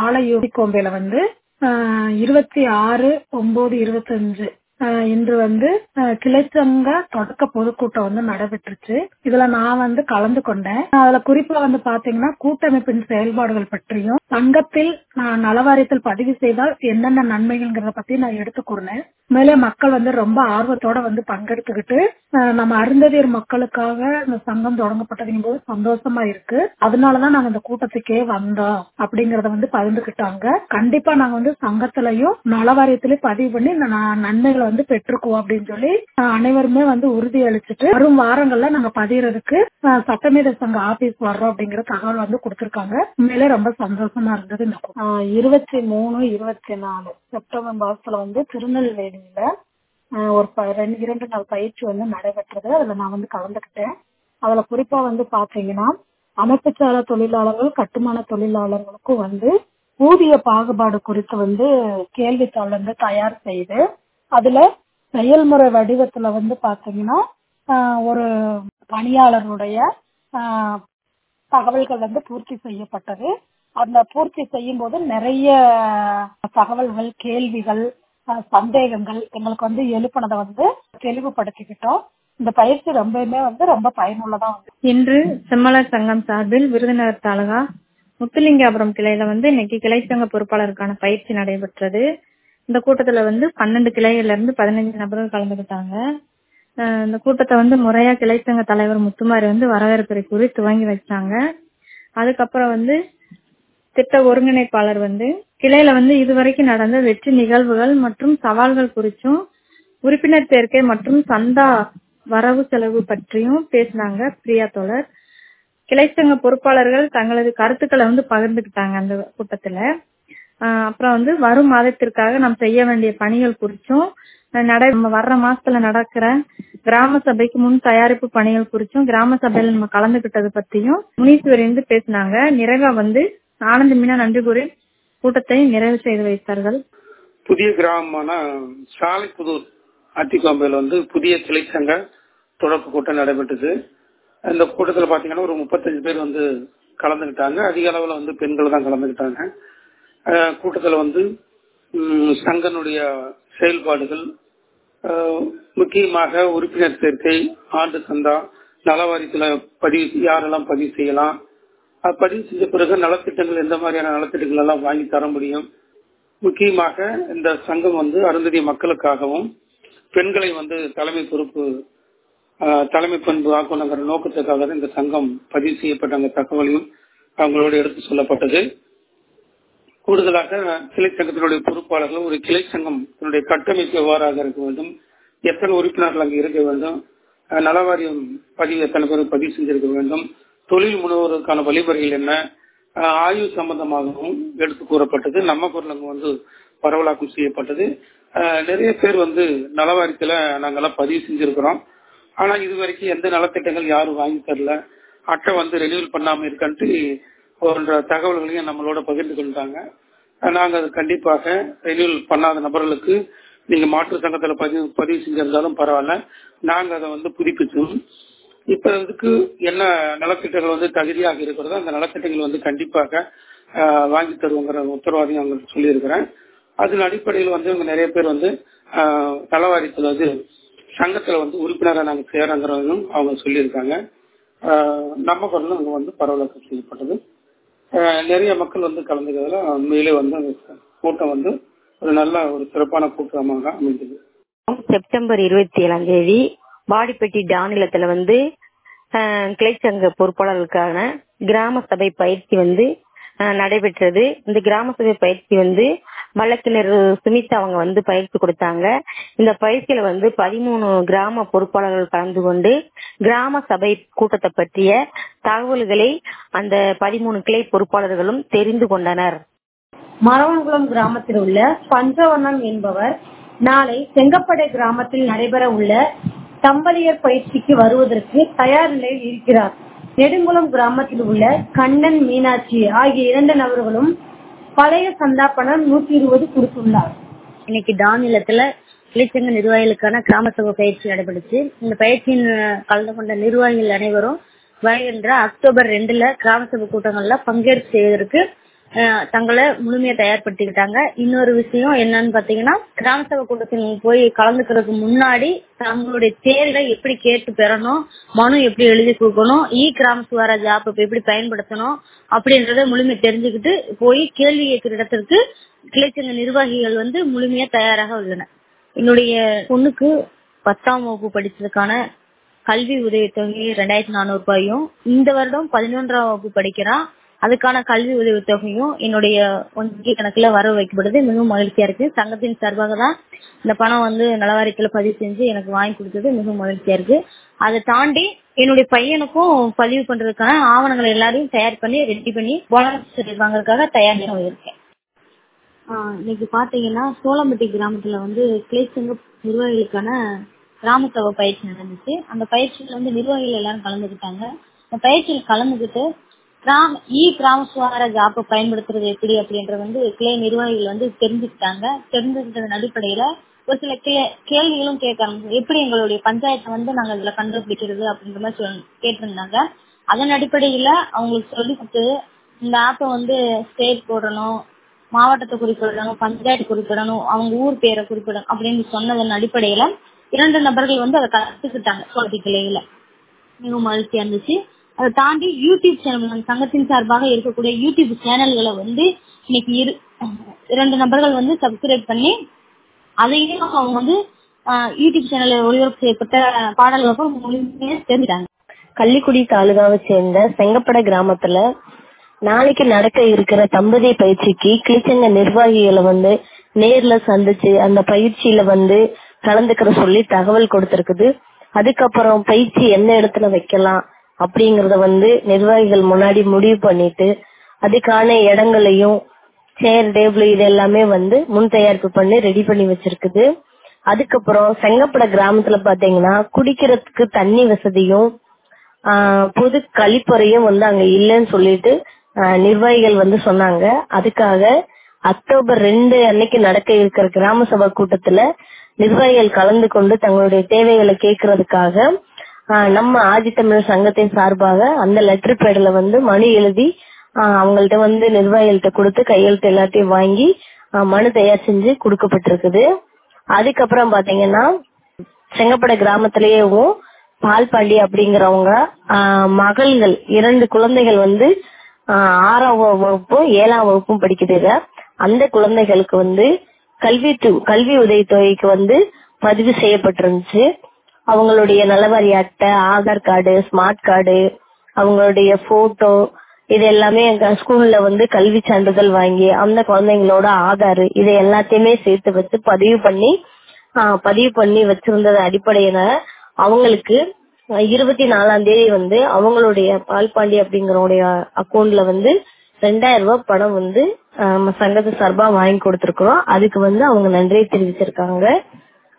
ஆலையூடி கோம்பையில வந்து இருபத்தி ஆறு ஒன்பது இருபத்தஞ்சு இன்று வந்து கிளைச்சங்க தொடக்க பொதுக்கூட்டம் வந்து நடைபெற்றுச்சு இதுல நான் வந்து கலந்து கொண்டேன் அதுல குறிப்பா வந்து பாத்தீங்கன்னா கூட்டமைப்பின் செயல்பாடுகள் பற்றியும் சங்கத்தில் நலவாரியத்தில் பதிவு செய்தால் என்னென்ன நன்மைகள்ங்கிறத பத்தி நான் எடுத்து கூறினேன் மேலே மக்கள் வந்து ரொம்ப ஆர்வத்தோட வந்து பங்கெடுத்துக்கிட்டு நம்ம அருந்ததியர் மக்களுக்காக இந்த சங்கம் தொடங்கப்பட்டதுங்கும் போது சந்தோஷமா இருக்கு அதனாலதான் நாங்க இந்த கூட்டத்துக்கே வந்தோம் அப்படிங்கறத வந்து பகிர்ந்துகிட்டாங்க கண்டிப்பா நாங்க வந்து சங்கத்திலையும் நலவாரியத்திலயும் பதிவு பண்ணி இந்த நன்மைகளை வந்து பெற்றுக்குவோம் அப்படின்னு சொல்லி அனைவருமே வந்து உறுதி அளிச்சுட்டு வரும் வாரங்கள்ல நாங்க பதியறதுக்கு சட்டமேத சங்க ஆபீஸ் வர்றோம் அப்படிங்கிற தகவல் வந்து கொடுத்திருக்காங்க உண்மையிலே ரொம்ப சந்தோஷமா இருந்தது இந்த இருபத்தி மூணு இருபத்தி நாலு செப்டம்பர் மாசத்துல வந்து திருநெல்வேலியில ஒரு ரெண்டு இரண்டு நாள் பயிற்சி வந்து நடைபெற்றது அதுல நான் வந்து கலந்துக்கிட்டேன் அதுல குறிப்பா வந்து பாத்தீங்கன்னா அமைப்புச்சாரா தொழிலாளர்கள் கட்டுமான தொழிலாளர்களுக்கும் வந்து ஊதிய பாகுபாடு குறித்து வந்து கேள்வித்தாள் வந்து தயார் செய்து அதுல செயல்முறை வடிவத்துல வந்து பாத்தீங்கன்னா ஒரு பணியாளருடைய தகவல்கள் வந்து பூர்த்தி செய்யப்பட்டது அந்த பூர்த்தி செய்யும் போது நிறைய தகவல்கள் கேள்விகள் சந்தேகங்கள் எங்களுக்கு வந்து எழுப்பினதை வந்து தெளிவுபடுத்திக்கிட்டோம் இந்த பயிற்சி ரொம்பவுமே வந்து ரொம்ப பயனுள்ளதா வந்து இன்று செம்மலர் சங்கம் சார்பில் விருதுநகர் தாலுகா முத்துலிங்காபுரம் கிளையில வந்து இன்னைக்கு கிளை சங்க பொறுப்பாளருக்கான பயிற்சி நடைபெற்றது இந்த கூட்டத்துல வந்து பன்னெண்டு கிளைகள்ல இருந்து பதினஞ்சு நபர்கள் கலந்துக்கிட்டாங்க இந்த கூட்டத்தை வந்து முறையா கிளைச்சங்க தலைவர் முத்துமாரி வந்து வரவேற்புரை கூறி துவங்கி வச்சாங்க அதுக்கப்புறம் வந்து திட்ட ஒருங்கிணைப்பாளர் வந்து கிளையில வந்து இதுவரைக்கும் நடந்த வெற்றி நிகழ்வுகள் மற்றும் சவால்கள் குறிச்சும் உறுப்பினர் சேர்க்கை மற்றும் சந்தா வரவு செலவு பற்றியும் பேசினாங்க பிரியா தோழர் கிளைச்சங்க பொறுப்பாளர்கள் தங்களது கருத்துக்களை வந்து பகிர்ந்துக்கிட்டாங்க அந்த கூட்டத்துல அப்புறம் வந்து வரும் மாதத்திற்காக நாம் செய்ய வேண்டிய பணிகள் குறிச்சும் நடை வர்ற மாசத்துல நடக்கிற கிராம சபைக்கு முன் தயாரிப்பு பணிகள் குறிச்சும் கிராம சபையில நம்ம கலந்துகிட்டது பத்தியும் முனீஸ்வரி வந்து பேசினாங்க நிறைவா வந்து ஆனந்த மீனா நன்றி கூறி கூட்டத்தை நிறைவு செய்து வைத்தார்கள் புதிய கிராமமான சாலைப்புதூர் அத்திக்கோம்பையில் வந்து புதிய கிளை சங்க தொடக்க கூட்டம் நடைபெற்றது இந்த கூட்டத்தில் பாத்தீங்கன்னா ஒரு முப்பத்தஞ்சு பேர் வந்து கலந்துகிட்டாங்க அதிக அளவுல வந்து பெண்கள் தான் கலந்துகிட்டாங்க கூட்டத்தில் வந்து சங்கனுடைய செயல்பாடுகள் முக்கியமாக உறுப்பினர் சேர்க்கை ஆண்டு சந்தா நலவாரியத்துல பதிவு யாரெல்லாம் பதிவு செய்யலாம் பதிவு செஞ்ச பிறகு நலத்திட்டங்கள் எந்த மாதிரியான நலத்திட்டங்கள் எல்லாம் வாங்கி தர முடியும் முக்கியமாக இந்த சங்கம் வந்து அருந்ததிய மக்களுக்காகவும் பெண்களை வந்து தலைமை பொறுப்பு தலைமை பண்பு ஆக்கணுங்கிற நோக்கத்துக்காக தான் இந்த சங்கம் பதிவு செய்யப்பட்ட அந்த தகவலையும் அவங்களோட எடுத்து சொல்லப்பட்டது கூடுதலாக கிளை சங்கத்தினுடைய பொறுப்பாளர்கள் ஒரு கிளை சங்கம் தன்னுடைய கட்டமைப்பு எவ்வாறாக இருக்க வேண்டும் எத்தனை உறுப்பினர்கள் அங்கு இருக்க வேண்டும் நலவாரியம் பதிவு எத்தனை பேர் பதிவு செஞ்சிருக்க வேண்டும் தொழில் முனைவோருக்கான வழிமுறைகள் என்ன ஆய்வு சம்பந்தமாகவும் எடுத்து கூறப்பட்டது நம்ம குரல் அங்கு வந்து பரவலாக்கம் செய்யப்பட்டது நிறைய பேர் வந்து நலவாரியத்துல நாங்கெல்லாம் பதிவு செஞ்சிருக்கிறோம் ஆனா இது வரைக்கும் எந்த நலத்திட்டங்கள் யாரும் வாங்கி தரல அட்டை வந்து ரெனியூல் பண்ணாம இருக்கான்ட்டு போன்ற தகவல்களையும் நம்மளோட பகிர்ந்து கொண்டாங்க நாங்க அது கண்டிப்பாக ரெனியூல் பண்ணாத நபர்களுக்கு நீங்க மாற்று சங்கத்துல பதிவு பதிவு செஞ்சிருந்தாலும் பரவாயில்ல நாங்க அதை வந்து புதுப்பிச்சோம் இப்ப இதுக்கு என்ன நலத்திட்டங்கள் வந்து தகுதியாக இருக்கிறதோ அந்த நலத்திட்டங்கள் வந்து கண்டிப்பாக வாங்கி தருவோங்கிற உத்தரவாதையும் அவங்க சொல்லியிருக்கிறேன் அதன் அடிப்படையில் வந்து இவங்க நிறைய பேர் வந்து நலவாரியத்துல வந்து சங்கத்துல வந்து உறுப்பினராக நாங்க சேரங்கிறதும் அவங்க சொல்லியிருக்காங்க நம்ம குரலும் அங்க வந்து பரவலாக்கம் செய்யப்பட்டது நிறைய மக்கள் வந்து கலந்துக்கிறதுல உண்மையிலே வந்து அந்த கூட்டம் வந்து ஒரு நல்ல ஒரு சிறப்பான கூட்டமாக அமைந்தது செப்டம்பர் இருபத்தி ஏழாம் தேதி வாடிப்பட்டி டானிலத்துல வந்து கிளைச்சங்க பொறுப்பாளர்களுக்கான கிராம சபை பயிற்சி வந்து நடைபெற்றது இந்த கிராம சபை பயிற்சி வந்து வழக்கினர் சுமிதா அவங்க வந்து பயிற்சி கொடுத்தாங்க இந்த பயிற்சியில வந்து பதிமூணு கிராம பொறுப்பாளர்கள் கலந்து கொண்டு கிராம சபை கூட்டத்தை பற்றிய தகவல்களை அந்த பதிமூணு கிளை பொறுப்பாளர்களும் தெரிந்து கொண்டனர் மரவன்குளம் கிராமத்தில் உள்ள பஞ்சவண்ணன் என்பவர் நாளை செங்கப்படை கிராமத்தில் நடைபெற உள்ள தம்பலியர் பயிற்சிக்கு வருவதற்கு தயார் நிலையில் இருக்கிறார் நெடுங்குளம் கிராமத்தில் உள்ள கண்ணன் மீனாட்சி ஆகிய இரண்டு நபர்களும் பழைய சந்தா பணம் நூத்தி இருபது கொடுத்துள்ளார் இன்னைக்கு டானிலத்துல இளைச்சங்க நிர்வாகிகளுக்கான கிராம சபை பயிற்சி நடைபெற்றுச்சு இந்த பயிற்சியின் கலந்து கொண்ட நிர்வாகிகள் அனைவரும் வருகின்ற அக்டோபர் ரெண்டுல கிராம சபை கூட்டங்கள்ல பங்கேற்பு செய்வதற்கு அஹ், தங்களை முழுமையா தயார்படுத்திக்கிட்டாங்க இன்னொரு விஷயம் என்னன்னு பாத்தீங்கன்னா கிராம சபை கூட்டத்தில் போய் கலந்துக்கிறதுக்கு முன்னாடி தங்களுடைய தேர்வை எப்படி கேட்டு பெறணும் மனு எப்படி எழுதி கொடுக்கணும் இ கிராம சுவராஜ் ஆப் எப்படி பயன்படுத்தணும் அப்படின்றத முழுமையா தெரிஞ்சுக்கிட்டு போய் கேள்வி கேட்கிற இடத்திற்கு கிளைச்சங்க நிர்வாகிகள் வந்து முழுமையா தயாராக உள்ளனர் என்னுடைய பொண்ணுக்கு பத்தாம் வகுப்பு படிச்சதுக்கான கல்வி உதவித்தொகை ரெண்டாயிரத்தி நானூறு ரூபாயும் இந்த வருடம் பதினொன்றாம் வகுப்பு படிக்கிறா அதுக்கான கல்வி உதவித்தொகையும் என்னுடைய வங்கி கணக்குல வரவு வைக்கப்படுது மிகவும் மகிழ்ச்சியா இருக்கு சங்கத்தின் சார்பாக தான் இந்த பணம் வந்து நலவாரியத்துல பதிவு செஞ்சு எனக்கு வாங்கி கொடுத்தது மிகவும் மகிழ்ச்சியா இருக்கு அதை தாண்டி என்னுடைய பையனுக்கும் பதிவு பண்றதுக்கான ஆவணங்களை எல்லாரையும் தயார் பண்ணி ரெடி பண்ணி போனஸ் வாங்குறதுக்காக தயாரியாக இருக்கேன் ஆஹ் இன்னைக்கு பாத்தீங்கன்னா சோளம்பட்டி கிராமத்துல வந்து கிளைச்சங்க நிர்வாகிகளுக்கான கிராம சபை பயிற்சி நடந்துச்சு அந்த பயிற்சியில வந்து நிர்வாகிகள் எல்லாரும் கலந்துக்கிட்டாங்க அந்த பயிற்சியில் கலந்துக்கிட்டு கிராம இ கிராம சுகாதார ஆப்பை பயன்படுத்துறது எப்படி அப்படின்ற வந்து கிளை நிர்வாகிகள் வந்து தெரிஞ்சுக்கிட்டாங்க தெரிஞ்சுக்கிட்டதன் அடிப்படையில ஒரு சில கே- கேள்விகளும் கேட்க ஆரம்பிச்சு எப்படி எங்களுடைய பஞ்சாயத்தை வந்து நாங்க இதுல கண்டுபிடிக்கிறது அப்படின்ற மாதிரி சொல்- கேட்டிருந்தாங்க அதன் அடிப்படையில அவங்களுக்கு சொல்லி கொடுத்து இந்த ஆப்பை வந்து ஸ்டேட் போடணும் மாவட்டத்தை குறிப்பிடணும் பஞ்சாயத்து குறிப்பிடணும் அவங்க ஊர் பேரை குறிப்பிடணும் அப்படின்னு சொன்னதன் அடிப்படையில இரண்டு நபர்கள் வந்து அதை கத்துக்கிட்டாங்க சோழத்தி கிளையில மிகவும் மகிழ்ச்சியா இருந்துச்சு அதை தாண்டி யூடியூப் சேனல் நம்ம சங்கத்தின் சார்பாக இருக்கக்கூடிய யூடியூப் சேனல்களை வந்து இன்னைக்கு இரு இரண்டு நபர்கள் வந்து சப்ஸ்கிரைப் பண்ணி அதையும் அவங்க வந்து ஆஹ், யூடியூப் சேனல்ல ஒளிபரப்பு செய்யப்பட்ட பாடல்களுக்கும் முழுமையா தெரிஞ்சுட்டாங்க கள்ளிக்குடி தாலுகாவை சேர்ந்த செங்கப்பட கிராமத்துல நாளைக்கு நடக்க இருக்கிற தம்பதி பயிற்சிக்கு கிளிச்சங்க நிர்வாகிகளை வந்து நேர்ல சந்திச்சு அந்த பயிற்சியில வந்து கலந்துக்கிற சொல்லி தகவல் கொடுத்திருக்குது அதுக்கப்புறம் பயிற்சி எந்த இடத்துல வைக்கலாம் அப்படிங்கறத வந்து நிர்வாகிகள் முன்னாடி முடிவு பண்ணிட்டு அதுக்கான இடங்களையும் சேர் டேபிள் இது எல்லாமே வந்து முன் தயாரிப்பு பண்ணி ரெடி பண்ணி வச்சிருக்குது அதுக்கப்புறம் செங்கப்பட கிராமத்துல பாத்தீங்கன்னா குடிக்கிறதுக்கு தண்ணி வசதியும் ஆஹ் பொது கழிப்பறையும் வந்து அங்க இல்லைன்னு சொல்லிட்டு ஆஹ் நிர்வாகிகள் வந்து சொன்னாங்க அதுக்காக அக்டோபர் ரெண்டு அன்னைக்கு நடக்க இருக்கிற கிராம சபை கூட்டத்துல நிர்வாகிகள் கலந்து கொண்டு தங்களுடைய தேவைகளை கேட்கறதுக்காக ஆஹ் நம்ம ஆதித்தமிழர் சங்கத்தின் சார்பாக அந்த லெட்டர் பேட்ல வந்து மனு எழுதி ஆஹ் அவங்கள்ட்ட வந்து நிர்வாகிகள்ட்ட கொடுத்து கையெழுத்து எல்லாத்தையும் வாங்கி ஆஹ் மனு தயார் செஞ்சு கொடுக்கப்பட்டிருக்குது அதுக்கப்புறம் பாத்தீங்கன்னா செங்கப்பட கிராமத்திலேயேவும் பால்பாண்டி அப்படிங்கிறவங்க ஆஹ், மகள்கள் இரண்டு குழந்தைகள் வந்து ஆஹ், ஆறாம் வகு- வகுப்பும் ஏழாம் வகுப்பும் படிக்குதுங்க அந்த குழந்தைகளுக்கு வந்து கல்வி து- கல்வி உதவித்தொகைக்கு வந்து பதிவு செய்யப்பட்டிருந்துச்சு அவங்களுடைய நலவாரி அட்டை ஆதார் கார்டு ஸ்மார்ட் கார்டு அவங்களுடைய போட்டோ இது எல்லாமே எங்க ஸ்கூல்ல வந்து கல்வி சான்றிதழ் வாங்கி அந்த குழந்தைங்களோட ஆதார் இது எல்லாத்தையுமே சேர்த்து வச்சு பதிவு பண்ணி ஆஹ் பதிவு பண்ணி வச்சிருந்தது அடிப்படையில அவங்களுக்கு இருபத்தி நாலாம் தேதி வந்து அவங்களுடைய பால்பாண்டி அப்படிங்கறவுடைய அக்கௌண்ட்ல வந்து ரெண்டாயிரம் ரூபாய் பணம் வந்து ஆஹ் நம்ம சங்கத்து சார்பா வாங்கி கொடுத்திருக்கிறோம் அதுக்கு வந்து அவங்க நன்றியை தெரிவிச்சிருக்காங்க